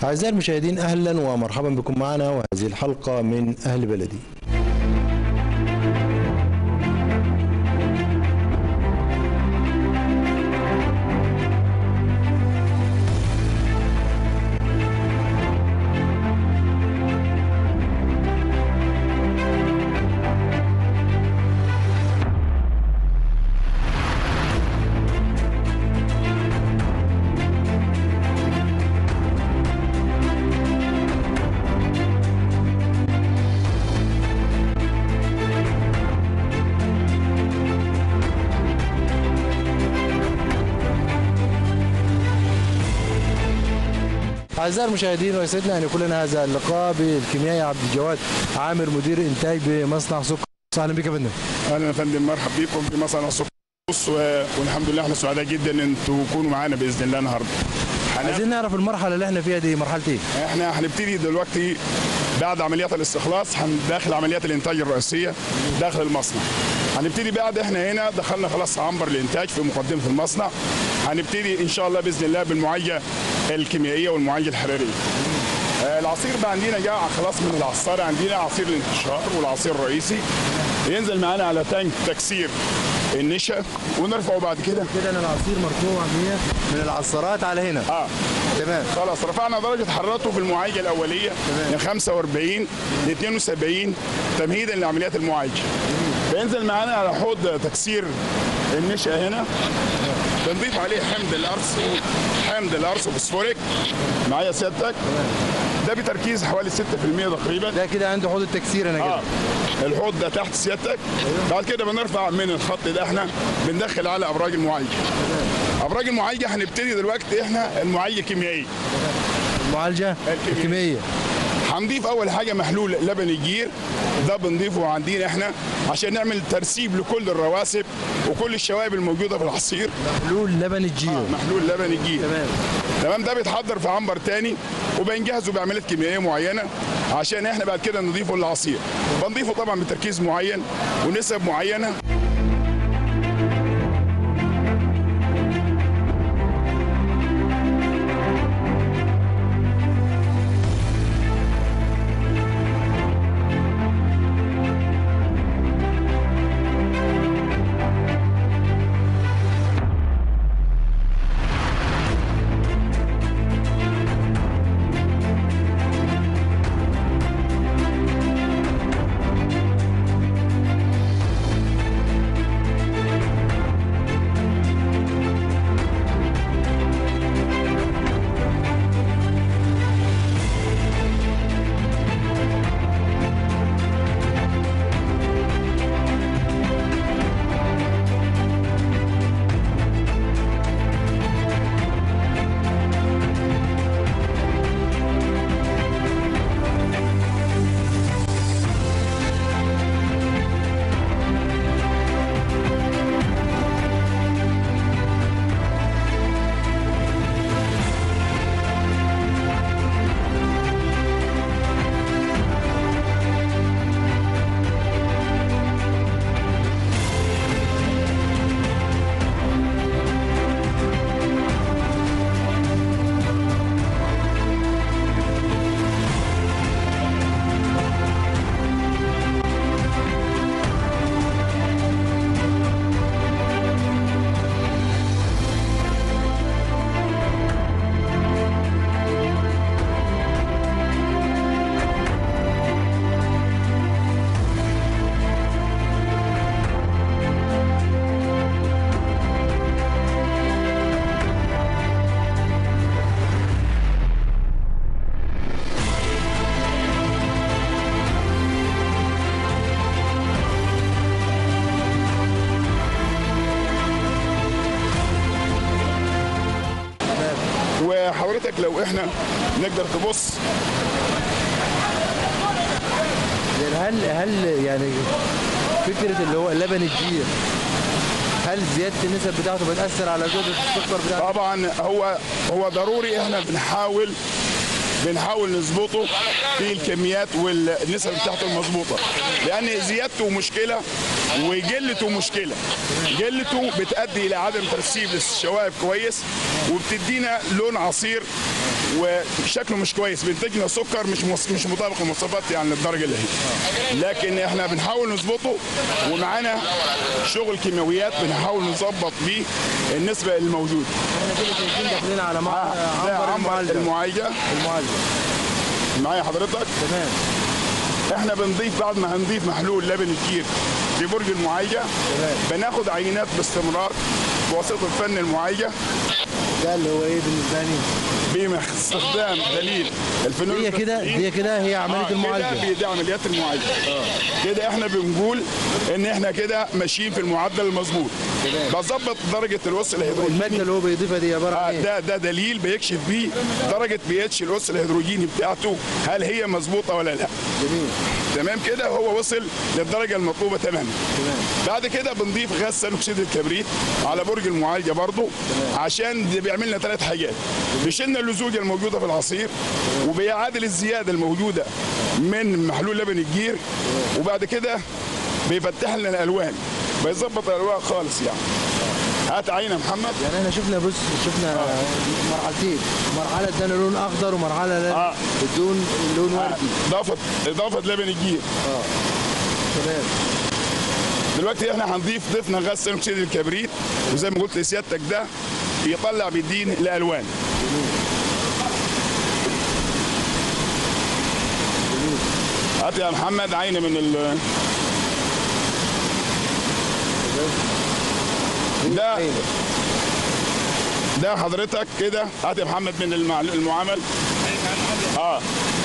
أعزائي المشاهدين أهلا ومرحبا بكم معنا وهذه الحلقة من أهل بلدي أعزائي المشاهدين ويسعدنا أن يكون لنا هذا اللقاء بالكيميائي عبد الجواد عامر مدير إنتاج بمصنع سكر أهلا بك يا فندم اهلا يا فندم مرحب بيكم في مصنع السكر و- والحمد لله احنا سعداء جدا ان انتوا تكونوا معانا باذن الله النهارده. هن- عايزين نعرف المرحلة اللي احنا فيها دي مرحلة إيه؟ احنا هنبتدي دلوقتي بعد عمليات الاستخلاص هندخل عمليات الانتاج الرئيسيه داخل المصنع. هنبتدي بعد احنا هنا دخلنا خلاص عنبر الانتاج في مقدمه المصنع. هنبتدي ان شاء الله باذن الله بالمعالجه الكيميائيه والمعالجه الحراريه. آه، العصير بقى عندنا جاء خلاص من العصارة عندنا عصير الانتشار والعصير الرئيسي ينزل معانا على تانك تكسير النشا ونرفعه بعد كده كده أنا العصير مرفوع من من العصارات على هنا اه تمام خلاص رفعنا درجة حرارته في المعالجة الأولية من 45 ل 72 تمهيدا لعمليات المعالجة بينزل معانا على حوض تكسير النشا هنا بنضيف عليه حمض الأرز حمض الأرز فوسفوريك معايا سيادتك ده بتركيز حوالي 6% تقريبا ده كده عنده حوض التكسير أنا كده اه الحوض ده تحت سيادتك بعد كده بنرفع من الخط ده احنا بندخل على ابراج المعالجه ابراج المعالجه هنبتدي دلوقتي احنا المعالجه الكيميائيه المعالجة الكيميائية هنضيف اول حاجه محلول لبن الجير ده بنضيفه عندنا احنا عشان نعمل ترسيب لكل الرواسب وكل الشوائب الموجوده في العصير محلول لبن الجير محلول لبن الجير تمام تمام ده بيتحضر في عنبر تاني وبنجهزه بعمليات كيميائيه معينه عشان احنا بعد كده نضيفه للعصير بنضيفه طبعا بتركيز معين ونسب معينه وحضرتك لو احنا نقدر تبص يعني هل هل يعني فكرة اللي هو لبن الجير هل زيادة النسب بتاعته بتأثر على جودة السكر بتاعته؟ طبعا هو هو ضروري احنا بنحاول بنحاول نظبطه في الكميات والنسب بتاعته المظبوطه لان زيادته مشكله وجلته مشكله جلته بتؤدي الى عدم ترسيب للشوائب كويس وبتدينا لون عصير وشكله مش كويس بينتج لنا سكر مش مص- مش مطابق للمواصفات يعني للدرجه اللي هي لكن احنا بنحاول نظبطه ومعانا شغل كيماويات بنحاول نظبط بيه النسبه الموجوده احنا كده شايفين داخلين على مع... ده عنبر عنبر المعالجه المعالجه المعالجه معايا حضرتك تمام احنا بنضيف بعد ما هنضيف محلول لبن الكير في برج المعالجه تمام. بناخد عينات باستمرار بواسطه فن المعالجه ده اللي هو ايه بالنسبه لي باستخدام دليل الفنون هي كده البلاستيكية. هي كده هي عمليه آه، كده المعالجه دي عمليات المعالجه كده احنا بنقول ان احنا كده ماشيين في المعدل المظبوط بظبط درجه الوصل الهيدروجيني الماده اللي هو بيضيفها دي عباره آه، عن ايه؟ ده ده دليل بيكشف بيه درجه بي اتش القص الهيدروجيني بتاعته هل هي مظبوطه ولا لا جميل تمام كده هو وصل للدرجه المطلوبه تماما تمام بعد كده بنضيف غاز ثاني اكسيد الكبريت على برج المعالجه برضه عشان ده بيعمل لنا ثلاث حاجات بيشيلنا اللزوجه الموجوده في العصير وبيعادل الزياده الموجوده من محلول لبن الجير وبعد كده بيفتح لنا الالوان بيظبط الالوان خالص يعني هات عينه يا محمد يعني احنا شفنا بص شفنا مرحلتين مرحله ادانا لون اخضر ومرحله لا- آه. بدون لون وردي اضافه اضافه لبن الجير تمام دلوقتي احنا هنضيف ضفنا غاز ثاني اكسيد الكبريت وزي ما قلت لسيادتك ده بيطلع بيدين الالوان هات يا محمد عينه من ال ده أيوة. ده حضرتك كده هات يا محمد من المع- المعامل اه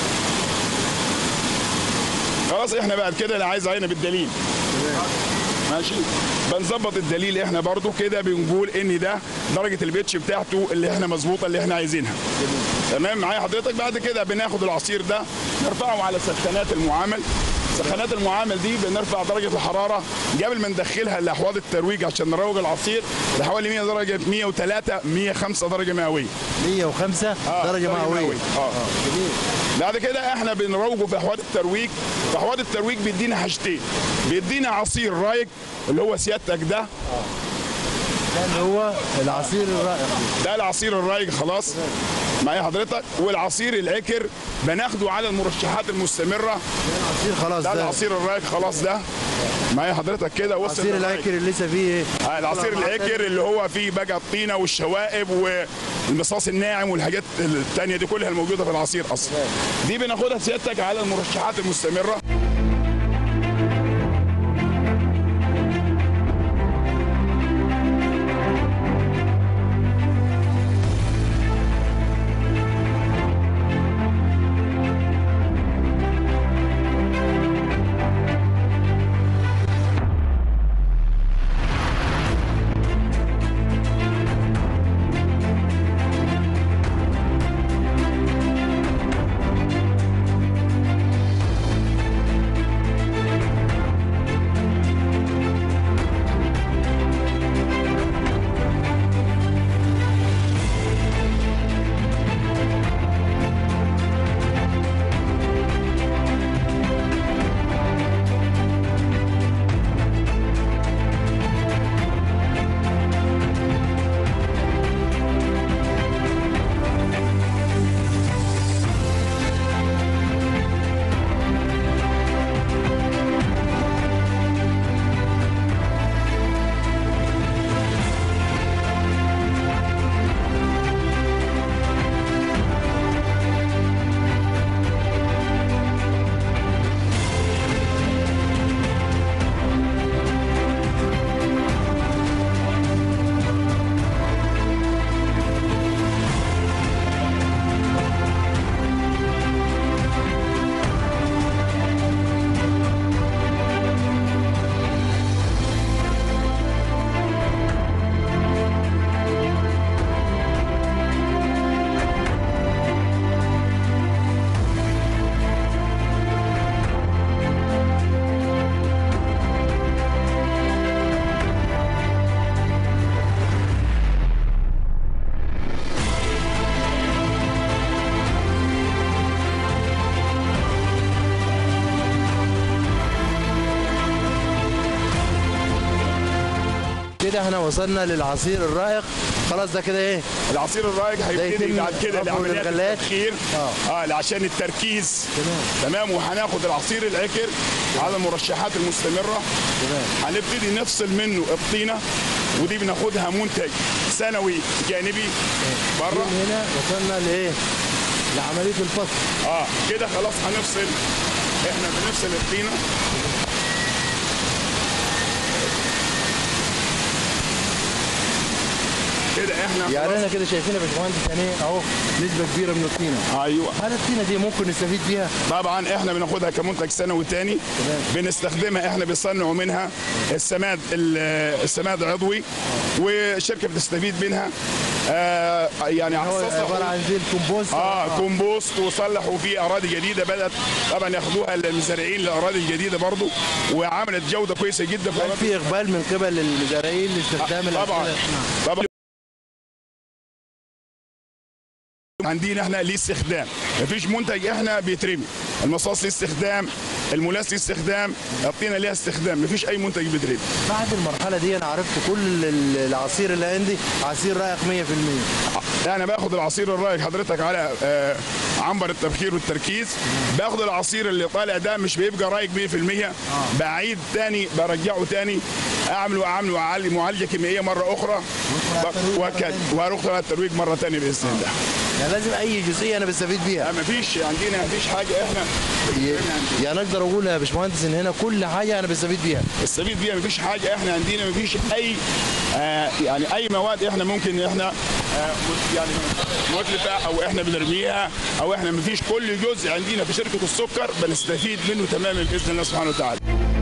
خلاص احنا بعد كده اللي عايز عينه بالدليل ماشي بنظبط الدليل احنا برضو كده بنقول ان ده درجه البيتش بتاعته اللي احنا مظبوطه اللي احنا عايزينها تمام معايا حضرتك بعد كده بناخد العصير ده نرفعه على سخانات المعامل سخانات المعامل دي بنرفع درجه الحراره قبل ما ندخلها لاحواض الترويج عشان نروج العصير لحوالي 100 درجه 103 105 درجه مئويه 105 آه، درجه مئويه اه جميل بعد كده احنا بنروجه في احواض الترويج في احواض الترويج بيدينا حاجتين بيدينا عصير رايق اللي هو سيادتك ده ده اللي هو العصير الرائع ده العصير الرايق خلاص معايا حضرتك والعصير العكر بناخده على المرشحات المستمره العصير خلاص ده ده العصير الرايق خلاص ده معايا حضرتك كده وصل العصير للرايق. العكر اللي لسه فيه ايه؟ آه، العصير العكر اللي هو فيه بقى الطينه والشوائب والمصاص الناعم والحاجات التانية دي كلها الموجوده في العصير اصلا دي بناخدها سيادتك على المرشحات المستمره كده احنا وصلنا للعصير الرائق خلاص ده كده ايه العصير الرايق هيبتدي يتم بعد كده رفعه لعمليات للغلات. التبخير آه. اه عشان التركيز تمام. تمام وهناخد العصير العكر على المرشحات المستمره تمام هنبتدي نفصل منه الطينه ودي بناخدها منتج سنوي جانبي بره من هنا وصلنا لايه لعمليه الفصل اه كده خلاص هنفصل احنا بنفصل الطينه كده احنا يعني خلاص احنا كده شايفين يا باشمهندس يعني ايه اهو نسبه كبيره من الطينه ايوه هل الطينه دي ممكن نستفيد بيها طبعا احنا بناخدها كمنتج سنوي تاني بنستخدمها احنا بيصنعوا منها السماد ال- السماد عضوي والشركه بتستفيد منها آه يعني هو عصصها عباره عن زي الكومبوست اه كومبوست وصلحوا فيه اراضي جديده بدات طبعا ياخدوها المزارعين للاراضي الجديده برضو وعملت جوده كويسه جدا في هل الأراضي. في اقبال من قبل المزارعين لاستخدام طبعا الأسئلة؟ طبعا عندنا احنا ليه استخدام مفيش منتج احنا بيترمي المصاص ليه استخدام الملاس ليه استخدام الطينه ليها استخدام مفيش اي منتج بيترمي بعد المرحله دي انا عرفت كل ال- العصير اللي عندي عصير رائق 100% انا باخد العصير الرايق حضرتك على آه، عنبر التبخير والتركيز باخد العصير اللي طالع ده مش بيبقى رايق 100% بعيد تاني برجعه تاني اعمله اعمله معالج- معالجه كيميائيه مره اخرى على الترويج مرة وكد تانية. وهروح على الترويج مره تانية باذن الله يعني لازم اي جزئيه انا بستفيد بيها ما فيش عندنا ما فيش حاجه احنا ي- يعني اقدر اقول يا باشمهندس ان هنا كل حاجه انا بستفيد بيها نستفيد بيها ما فيش حاجه احنا عندنا ما فيش اي آه يعني اي مواد احنا ممكن احنا آه يعني متلفه او احنا بنرميها او احنا ما فيش كل جزء عندنا في شركه السكر بنستفيد منه تماما باذن الله سبحانه وتعالى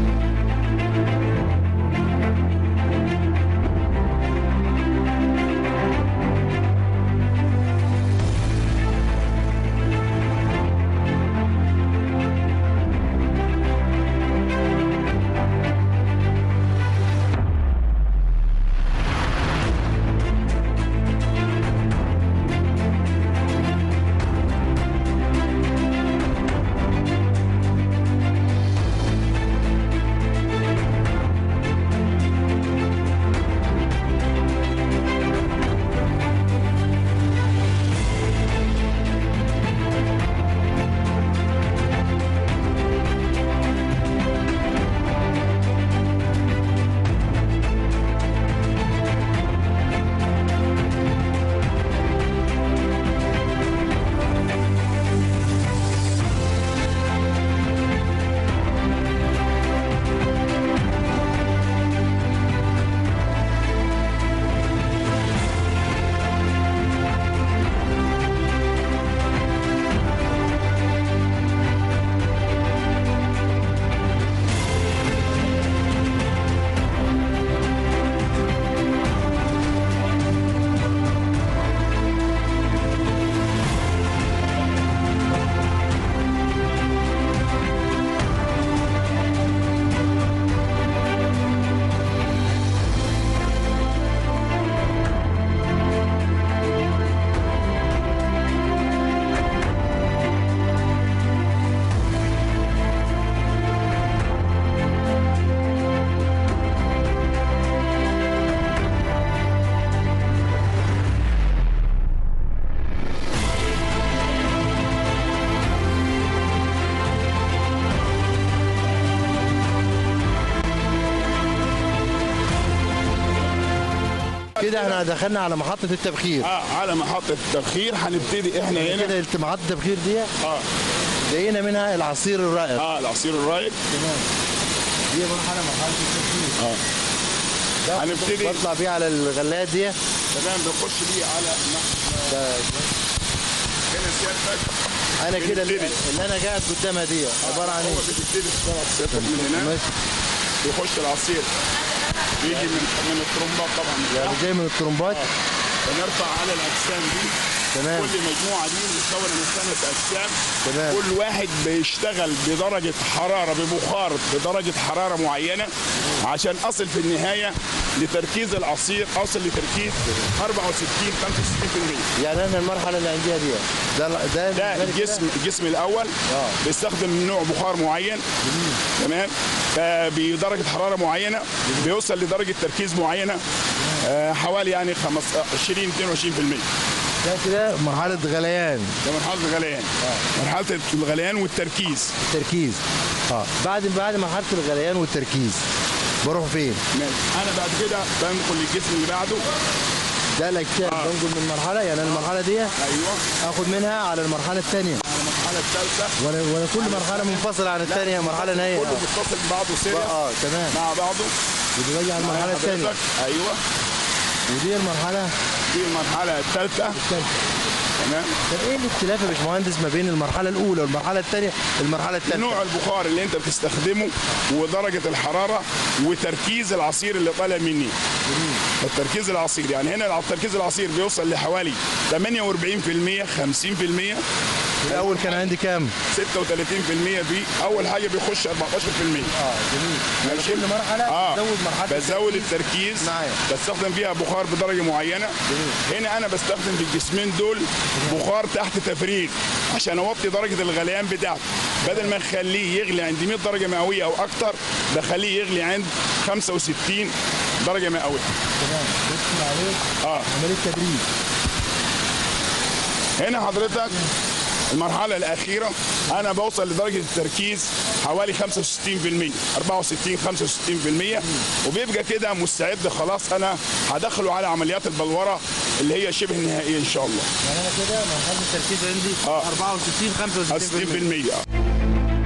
كده احنا دخلنا على محطه التبخير اه على محطه التبخير هنبتدي احنا هنا كده الت- محطه التبخير دي اه لقينا منها العصير الرائق اه العصير الرايق تمام دي مرحله مرحله التبخير اه ده هنبتدي- بطلع بيه على الغلايات دي تمام بنخش بيه على ده هنا سيادتك انا كده اللي بنبتدي. اللي انا قاعد قدامها دي عباره عن هو ايه بتبتدي تشتغل سيادتك من هنا ماشي بيخش العصير بيجي من من الترمبات طبعا يعني جاي من الترمبات بنرفع على الاجسام دي تمام. كل مجموعه دي مكونه من خمس اجسام تمام. كل واحد بيشتغل بدرجه حراره ببخار بدرجه حراره معينه عشان اصل في النهايه لتركيز العصير اوصل لتركيز 64 65% يعني انا المرحله اللي عنديها دي ده ده ده بالنسبة لي كده الجسم الجسم الاول آه. بيستخدم نوع بخار معين تمام آه، بدرجه حراره معينه بيوصل لدرجه تركيز معينه آه، حوالي يعني 15 20 22% ده كده مرحله غليان ده مرحله الغليان مرحله الغليان والتركيز التركيز اه بعد بعد مرحله الغليان والتركيز بروح فين؟ ماشي. انا بعد كده بنقل للجسم اللي بعده ده الاجسام آه. بنقل من المرحله يعني المرحله دي ايوه اخد منها على المرحله الثانيه على المرحله الثالثه وانا وانا كل مرحله منفصله عن الثانيه مرحله نهائيه كله متصل ببعضه سيريس اه تمام مع بعضه ودي باجي على المرحله الثانيه حضرتك ايوه ودي المرحله دي المرحله الثالثه الثالثه تمام طب ايه الاختلاف يا باشمهندس ما بين المرحله الاولى والمرحله الثانيه المرحله الثالثه نوع البخار اللي انت بتستخدمه ودرجه الحراره وتركيز العصير اللي طالع مني التركيز العصير يعني هنا التركيز العصير بيوصل لحوالي 48% 50% الاول كان عندي كام 36% في اول حاجه بيخش 14% اه جميل ماشي. كل مرحله اه بزود مرحله بزود التركيز. التركيز معايا. بستخدم فيها بخار بدرجه معينه هنا انا بستخدم في الجسمين دول بخار تحت تفريغ عشان اوطي درجه الغليان بتاعته بدل ما نخليه يغلي عند 100 درجه مئويه او اكتر بخليه يغلي عند 65 درجه مئويه تمام بص عليك اه عمليه تدريب هنا حضرتك المرحلة الأخيرة أنا بوصل لدرجة التركيز حوالي 65% 64 65% وبيبقى كده مستعد خلاص أنا هدخله على عمليات البلورة اللي هي شبه النهائية إن شاء الله يعني انا كده مرحله التركيز عندي آه. 64 65% 60% آه.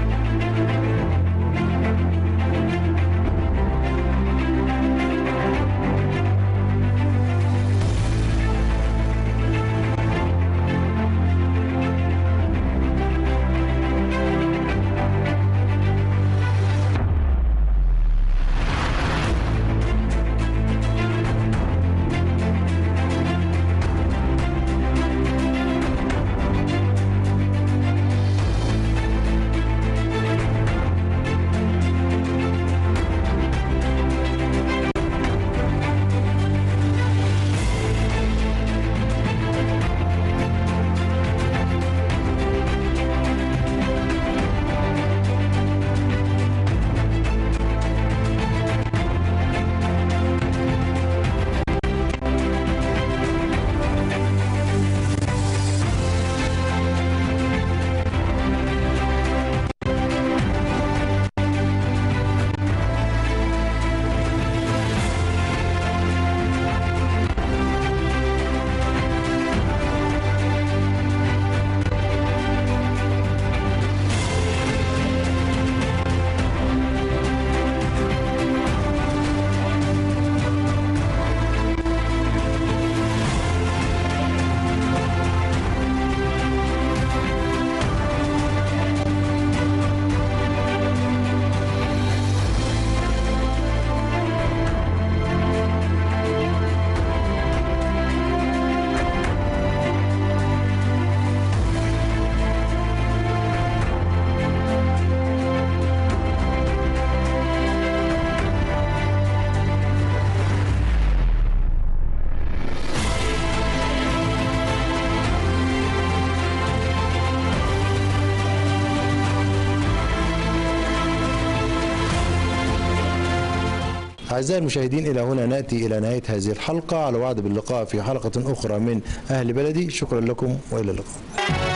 أعزائي المشاهدين إلى هنا نأتي إلى نهاية هذه الحلقة على وعد باللقاء في حلقة أخرى من أهل بلدي شكرا لكم وإلى اللقاء